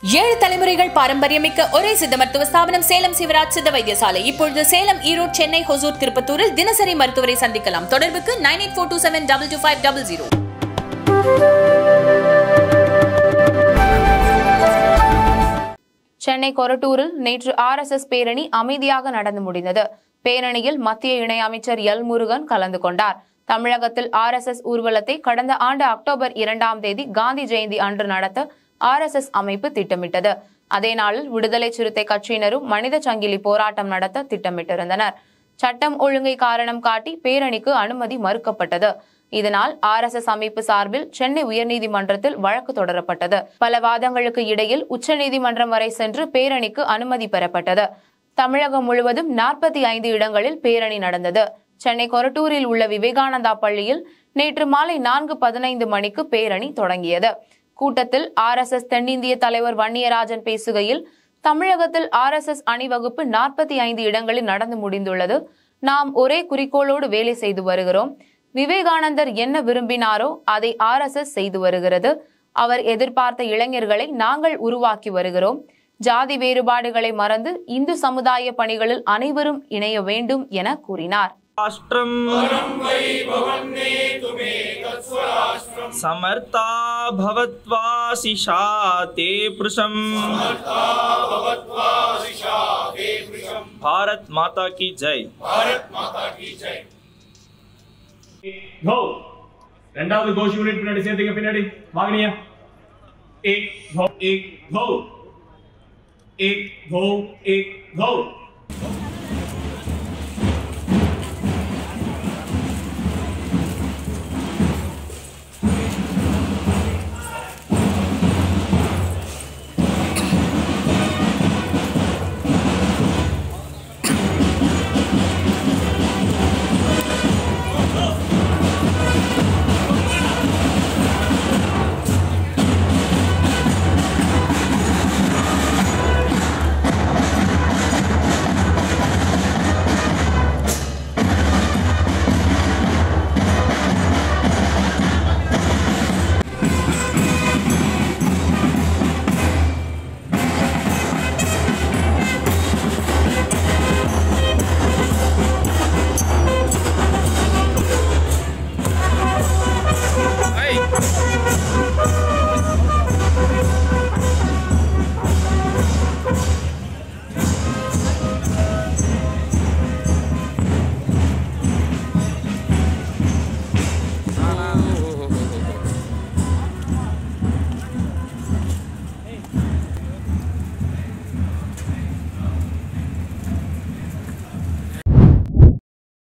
ஏழு தலைமுறைகள் பாரம்பரியமிக்க ஒரே சித்த மருத்துவ ஸ்தாபனம் சேலம் சிவராஜ் சித்த வைத்தியசாலை இப்பொழுது சேலம் ஈரோடு சென்னை ஹொசூர் திருப்பத்தூரில் தினசரி மருத்துவரை சந்திக்கலாம் தொடர்புக்கு nine eight four two seven double two five double zero Chennai கொரட்டூரில் நேற்று ஆர்எஸ்எஸ் பேரணி அமைதியாக நடந்து முடிந்தது பேரணியில் மத்திய இணையமைச்சர் எல் முருகன் கலந்து கொண்டார் தமிழகத்தில் ஆர்எஸ்எஸ் ஊர்வலத்தை கடந்த ஆண்டு அக்டோபர் இரண்டாம் தேதி காந்தி ஜெயந்தி அன்று நடத்த ஆர்எஸ்எஸ் அமைப்பு திட்டமிட்டது அதே நாளில் விடுதலை சிறுத்தை கட்சியினரும் மனித சங்கிலி போராட்டம் நடத்த திட்டமிட்டிருந்தனர் சட்டம் ஒழுங்கை காரணம் காட்டி பேரணிக்கு அனுமதி மறுக்கப்பட்டது இதனால் ஆர்எஸ்எஸ் அமைப்பு சார்பில் சென்னை உயர்நீதிமன்றத்தில் வழக்கு தொடரப்பட்டது பல வாதங்களுக்கு இடையில் உச்சநீதிமன்றம் வரை சென்று பேரணிக்கு அனுமதி பெறப்பட்டது தமிழகம் முழுவதும் நாற்பத்தி ஐந்து இடங்களில் பேரணி நடந்தது சென்னை கொரட்டூரில் உள்ள விவேகானந்தா பள்ளியில் நேற்று மாலை நான்கு பதினைந்து மணிக்கு பேரணி தொடங்கியது கூட்டத்தில் ஆர்எஸ்எஸ் தென்னிந்திய தலைவர் வன்னியராஜன் பேசுகையில் தமிழகத்தில் ஆர்எஸ்எஸ் அணிவகுப்பு நாற்பத்தி ஐந்து இடங்களில் நடந்து முடிந்துள்ளது நாம் ஒரே குறிக்கோளோடு வேலை செய்து வருகிறோம் விவேகானந்தர் என்ன விரும்பினாரோ அதை ஆர்எஸ்எஸ் செய்து வருகிறது அவர் எதிர்பார்த்த இளைஞர்களை நாங்கள் உருவாக்கி வருகிறோம் ஜாதி வேறுபாடுகளை மறந்து இந்து சமுதாய பணிகளில் அனைவரும் இணைய வேண்டும் என கூறினார் राष्ट्रम् समर्था भवत्वाशिषा ते पृशम् भारत माता की जय கோ ரெண்டாவது கோஷ் யூனிட் பின்னாடி சேர்த்துங்க பின்னாடி வாங்கினியா एक घो एक घो एक घो एक घो